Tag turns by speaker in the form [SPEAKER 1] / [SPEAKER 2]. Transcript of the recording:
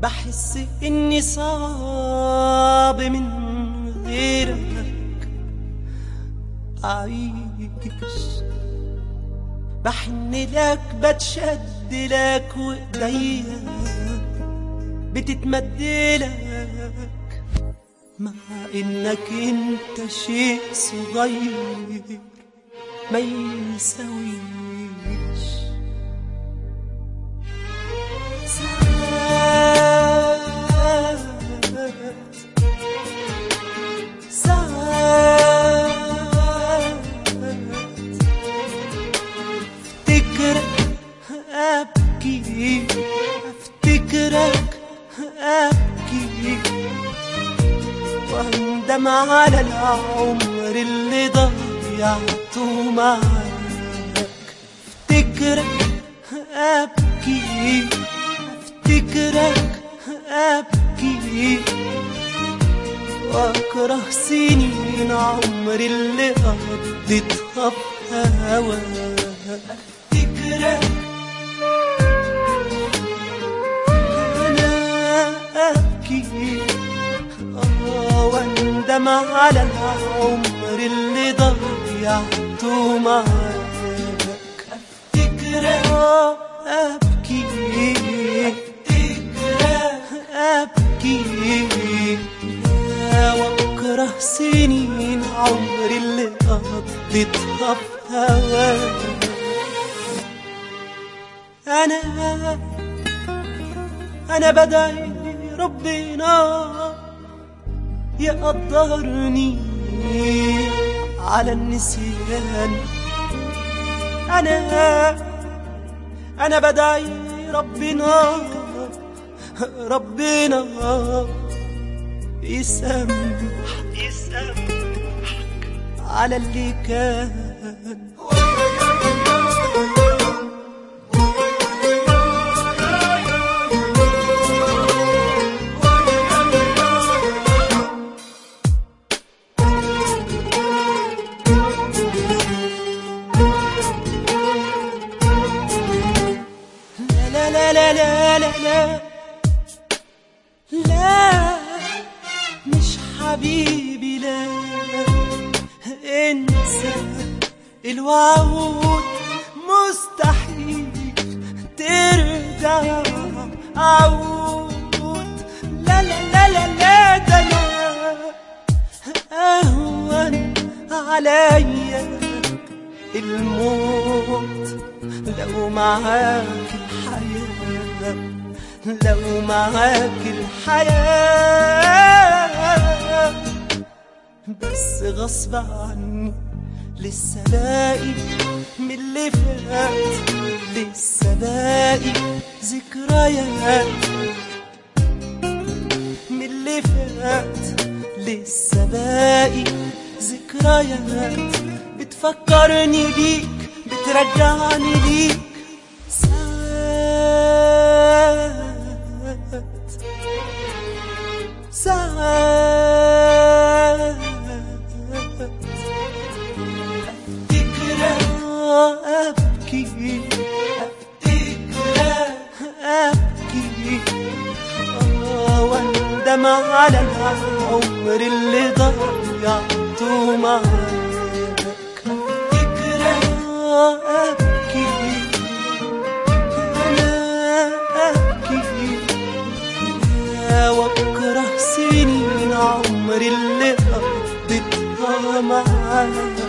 [SPEAKER 1] بحس اني صعب من غيرك اعيش بحن لك بتشد لك وايديا بتتمد لك مع انك انت شيء صغير ما يساويش ساعات ساعات افتكرك ابكي افتكرك ابكي واندم على العمر اللي ضيعته معاك افتكرك ابكي افتكرك ابكي واكره سنين عمري اللي قضيتها في هواك افتكرك انا ابكي اه واندم على العمر اللي ضيعته معاك افتكرك اه ابكي افتكرك ابكي واكره سنين عمري اللي قضيتها في هواك انا انا بدعي ربنا يقدرني على النسيان انا انا بدعي ربنا ربنا يسامح يسامحك على اللي كان لا لا لا لا لا لا لا مش حبيبي لا انسى الوعود مستحيل ترجع عود لا لا لا لا لا ده لا اهون عليا الموت لو معاك الحياة لو معاك الحياة بس غصب عني لسه باقي من اللي فات لسه باقي ذكريات من اللي فات لسه باقي ذكريات بتفكرني بيك بترجعني ليك ساعات ساعات افتكرك ابكي افتكرك ابكي آه، واندم على العمر اللي ضيعته معاك افتكرك ابكي انا ابكي واكره سنين عمري اللي قضيتها معاك